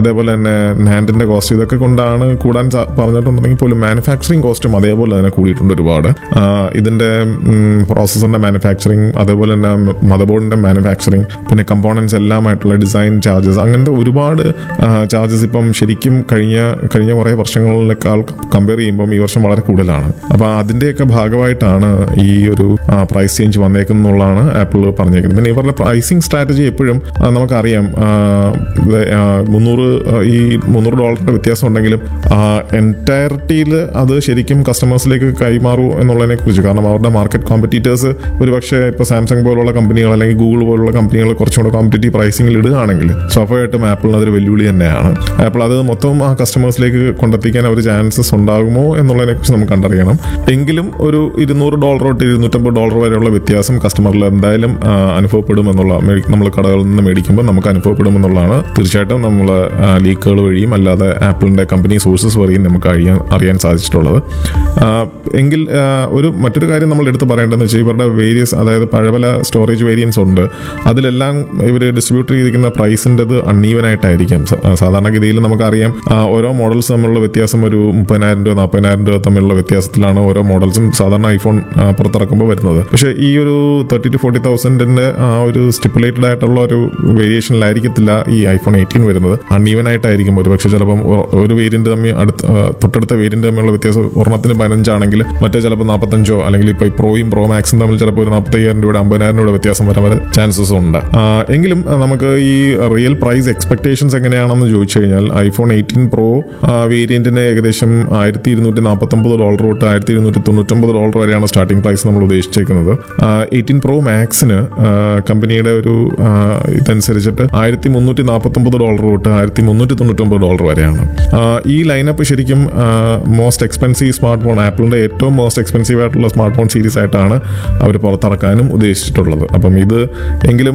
അതേപോലെ തന്നെ നാൻഡിന്റെ കോസ്റ്റ് ഇതൊക്കെ കൊണ്ടാണ് കൂടാൻ സാ- പറഞ്ഞിട്ടുണ്ടെങ്കിൽ പോലും മാനുഫാക്ചറിങ് കോസ്റ്റും അതേപോലെ തന്നെ കൂടിയിട്ടുണ്ട് ഒരുപാട് ആ, ഇതിന്റെ പ്രോസസ്സറിന്റെ മാനുഫാക്ചറിങ് അതേപോലെ തന്നെ മദർ ബോർഡിന്റെ മാനുഫാക്ചറിങ് പിന്നെ കമ്പോണൻസ് എല്ലാമായിട്ടുള്ള ഡിസൈൻ ചാർജസ് അങ്ങനത്തെ ഒരുപാട് ചാർജസ് ഇപ്പം ശരിക്കും കഴിഞ്ഞ കഴിഞ്ഞ കുറേ വർഷങ്ങളിലേക്കാൾ കമ്പയർ ചെയ്യുമ്പം ഈ വർഷം വളരെ കൂടുതലാണ് അപ്പോൾ അതിൻ്റെയൊക്കെ ഭാഗമായിട്ടാണ് ഈ ഒരു പ്രൈസ് ചേഞ്ച് വന്നേക്കുന്നുള്ളതാണ് ആപ്പിൾ പറഞ്ഞേക്കുന്നത് പിന്നെ ഇവരുടെ പ്രൈസിങ് സ്ട്രാറ്റജി എപ്പോഴും ആ, നമുക്കറിയാം ആ, ഇത്, ആ, മുന്നൂറ് ആ, ഈ മുന്നൂറ് ഡോളറിന്റെ വ്യത്യാസം ഉണ്ടെങ്കിലും എൻറ്റയറിറ്റിയിൽ അത് ശരിക്കും കസ്റ്റമേഴ്സിലേക്ക് കൈമാറൂ എന്നുള്ളതിനെ കുറിച്ച് കാരണം അവരുടെ മാർക്കറ്റ് കോമ്പറ്റീറ്റേഴ്സ് ഒരുപക്ഷെ ഇപ്പോൾ സാംസങ് പോലുള്ള കമ്പനികൾ അല്ലെങ്കിൽ ഗൂഗിൾ പോലുള്ള കമ്പനികൾ കുറച്ചും കൂടെ കോമ്പറ്റീറ്റീവ് പ്രൈസിംഗിൽ ഇടുകയാണെങ്കിൽ സ്വാഭാവികമായിട്ടും ആപ്പിളിന് അതൊരു വെല്ലുവിളി തന്നെയാണ് ആപ്പിൾ അത് മൊത്തം ആ കസ്റ്റമേഴ്സിലേക്ക് കൊണ്ടെത്തിക്കാൻ അവർ ചാൻസസ് ഉണ്ടാകുമോ എന്നുള്ളതിനെ കുറിച്ച് നമുക്ക് കണ്ടറിയണം എങ്കിലും ഒരു ഇരുന്നൂറ് ഡോളർ തൊട്ട് ഇരുന്നൂറ്റമ്പത് ഡോളർ വരെയുള്ള വ്യത്യാസം കസ്റ്റമറിൽ എന്തായാലും ആ, അനുഭവപ്പെടുമെന്നുള്ള നമ്മൾ കടകളിൽ നിന്ന് മേടിക്കുമ്പോൾ നമുക്ക് അനുഭവപ്പെടുമെന്നുള്ളതാണ് തീർച്ചയായിട്ടും നമ്മൾ ലീക്കുകൾ വഴിയും അല്ലാതെ ആപ്പിളിന്റെ കമ്പനി സോഴ്സസ് വഴിയും നമുക്ക് അറിയാൻ അറിയാൻ സാധിച്ചിട്ടുള്ളത് ആ, എങ്കിൽ ആ, ഒരു മറ്റൊരു കാര്യം നമ്മൾ എടുത്ത് പറയേണ്ടതെന്ന് വെച്ചാൽ ഇവരുടെ വേരിയസ് അതായത് പല പല സ്റ്റോറേജ് വേരിയൻസ് ഉണ്ട് അതിലെല്ലാം ഇവർ ഡിസ്ട്രിബ്യൂട്ട് ചെയ്തിരിക്കുന്ന പ്രൈസിൻ്റെത് അൺഈവൻ ആയിട്ടായിരിക്കും സ- സാധാരണഗതിയിൽ നമുക്കറിയാം ആ, ഓരോ മോഡൽസ് തമ്മിലുള്ള വ്യത്യാസം ഒരു മുപ്പതിനായിരം രൂപ നാൽപ്പതിനായിരം രൂപ തമ്മിലുള്ള വ്യത്യാസത്തിലാണ് ഓരോ മോഡൽസും സാധാരണ ഐഫോൺ ആ, പുറത്തിറക്കുമ്പോൾ വരുന്നത് പക്ഷേ ഈ ഒരു തേർട്ടി ടു ഫോർട്ടി തൗസൻഡിന്റെ ആ ഒരു സ്റ്റിപ്പുലേറ്റഡ് ആയിട്ടുള്ള ഒരു വേരിയേഷനിലായിരിക്കത്തില്ല ഈ ഐഫോൺ എയ്റ്റീൻ വരുന്നത് അൺഈവൻ ആയിട്ടായിരിക്കും ഒരു പക്ഷേ ചിലപ്പം ഒ- ഒരു വേരിയന്റ് തമ്മിൽ അടുത്ത ആ, തൊട്ടടുത്ത വേരിയന്റ് തമ്മിലുള്ള വ്യത്യാസം ഒരെണ്ണത്തിന് പതിനഞ്ചാണെങ്കിൽ മറ്റേ ചിലപ്പോൾ നാൽപ്പത്തഞ്ചോ അല്ലെങ്കിൽ ഇപ്പോൾ ഈ പ്രോയും പ്രോ മാക്സും തമ്മിൽ ചിലപ്പോൾ ഒരു നാൽപ്പത്തയ്യായിരം രൂപയുടെ അമ്പതിനായിരം രൂപയുടെ വ്യത്യാസം വരാൻ വരെ ചാൻസസ് ഉണ്ട് ആ, എങ്കിലും ആ, നമുക്ക് ഈ റിയൽ പ്രൈസ് എക്സ്പെക്ടേഷൻസ് എങ്ങനെയാണെന്ന് ചോദിച്ചു കഴിഞ്ഞാൽ ഐഫോൺ എയ്റ്റീൻ പ്രോ വേരിയന്റിന് ഏകദേശം ആയിരത്തി ഇരുന്നൂറ്റി നാൽപ്പത്തൊമ്പത് ഡോളർ തൊട്ട് ആയിരത്തി ഇരുന്നൂറ്റി തൊണ്ണൂറ്റൊമ്പത് ഡോളർ വരെയാണ് സ്റ്റാർട്ടിംഗ് പ്രൈസ് നമ്മൾ ഉദ്ദേശിച്ചേക്കുന്നത് എയ്റ്റീൻ പ്രോ മാക്സിന് കമ്പനിയുടെ ഒരു ആ, ഇതനുസരിച്ചിട്ട് ആയിരത്തി മുന്നൂറ്റി നാൽപ്പത്തൊമ്പത് ഡോളർ തൊട്ട് ആയിരത്തി മുന്നൂറ്റി തൊണ്ണൂറ്റൊമ്പത് ഡോളർ വരെയാണ് ആ, ഈ ലൈനപ്പ് ശരിക്കും മോസ്റ്റ് എക്സ്പെൻസീവ് സ്മാർട്ട് ഫോൺ ആപ്പിളിന്റെ ഏറ്റവും മോസ്റ്റ് എക്സ്പെൻസീവ് ആയിട്ടുള്ള സ്മാർട്ട് ഫോൺ സീരീസ് ആയിട്ടാണ് അവർ പുറത്തിറക്കാനും ഉദ്ദേശിച്ചിട്ടുള്ളത് അപ്പം ഇത് എങ്കിലും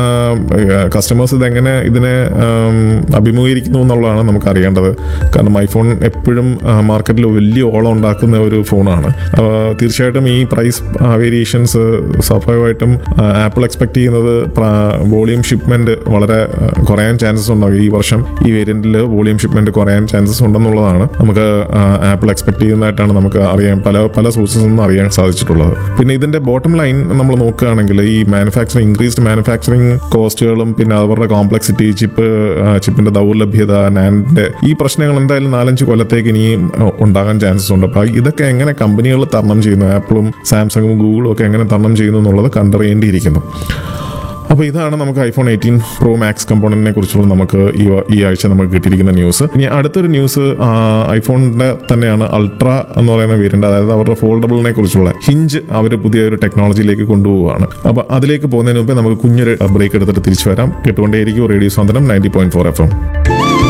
കസ്റ്റമേഴ്സ് ഇതെങ്ങനെ ഇതിനെ ആം, അഭിമുഖീകരിക്കുന്നു എന്നുള്ളതാണ് നമുക്ക് അറിയേണ്ടത് കാരണം ഐഫോൺ എപ്പോഴും മാർക്കറ്റിൽ വലിയ ഓളം ഉണ്ടാക്കുന്ന ഒരു ഫോണാണ് ആ, തീർച്ചയായിട്ടും ഈ പ്രൈസ് വേരിയേഷൻസ് സ്വാഭാവികമായിട്ടും ആപ്പിൾ എക്സ്പെക്ട് ചെയ്യുന്നത് വോളിയം ഷിപ്മെന്റ് വളരെ ആ, കുറയാൻ ചാൻസസ് ഉണ്ടാകും ഈ വർഷം ഈ വേരിയന്റിൽ വോളിയം ഷിപ്മെന്റ് കുറയാൻ ചാൻസസ് ഉണ്ടെന്നുള്ളതാണ് നമുക്ക് ആപ്പിൾ എക്സ്പെക്ട് ചെയ്യുന്നതായിട്ടാണ് നമുക്ക് അറിയാൻ പല പല സോഴ്സസ് നിന്ന് അറിയാൻ സാധിച്ചിട്ടുള്ളത് പിന്നെ ഇതിന്റെ ബോട്ടം ലൈൻ നമ്മൾ നോക്കുകയാണെങ്കിൽ ഈ മാനുഫാക്ചറിങ് ഇൻക്രീസ്ഡ് മാനുഫാക്ചറിങ് കോസ്റ്റുകളും പിന്നെ അവരുടെ കോംപ്ലക്സിറ്റി ചിപ്പ് ചിപ്പിന്റെ ദൗർലഭ്യത നാൻഡിന്റെ ഈ പ്രശ്നങ്ങൾ എന്തായാലും നാലഞ്ച് കൊല്ലത്തേക്ക് ഇനിയും അഹ്, ഉണ്ടാകാൻ ചാൻസസ് ഉണ്ട് അപ്പോൾ ഇതൊക്കെ എങ്ങനെ കമ്പനികൾ തരണം ചെയ്യുന്നു ആപ്പിളും സാംസങ്ങും ഗൂഗിളും ഒക്കെ എങ്ങനെ തരണം ചെയ്യുന്നു എന്നുള്ളത് കണ്ടറിയേണ്ടിയിരിക്കുന്നു അപ്പോൾ ഇതാണ് നമുക്ക് ഐഫോൺ എയ്റ്റീൻ പ്രോ മാക്സ് കമ്പോണന്റിനെ കുറിച്ചുള്ള നമുക്ക് ഈ വ- ഈ ആഴ്ച നമുക്ക് കിട്ടിയിരിക്കുന്ന ന്യൂസ് ഇനി അടുത്തൊരു ന്യൂസ് ഐഫോണിന്റെ തന്നെയാണ് അൾട്ര എന്ന് പറയുന്ന വേരിയന്റ് അതായത് അവരുടെ ഫോൾഡബിളിനെ കുറിച്ചുള്ള ഹിഞ്ച് അവർ പുതിയ ഒരു ടെക്നോളജിയിലേക്ക് കൊണ്ടുപോവുകയാണ് അപ്പോൾ അതിലേക്ക് പോകുന്നതിന് മുമ്പ് നമുക്ക് കുഞ്ഞൊരു ബ്രേക്ക് എടുത്തിട്ട് തിരിച്ചു വരാം കേട്ടുകൊണ്ടേയിരിക്കും റേഡിയോ സ്വന്തനം ninety point four F M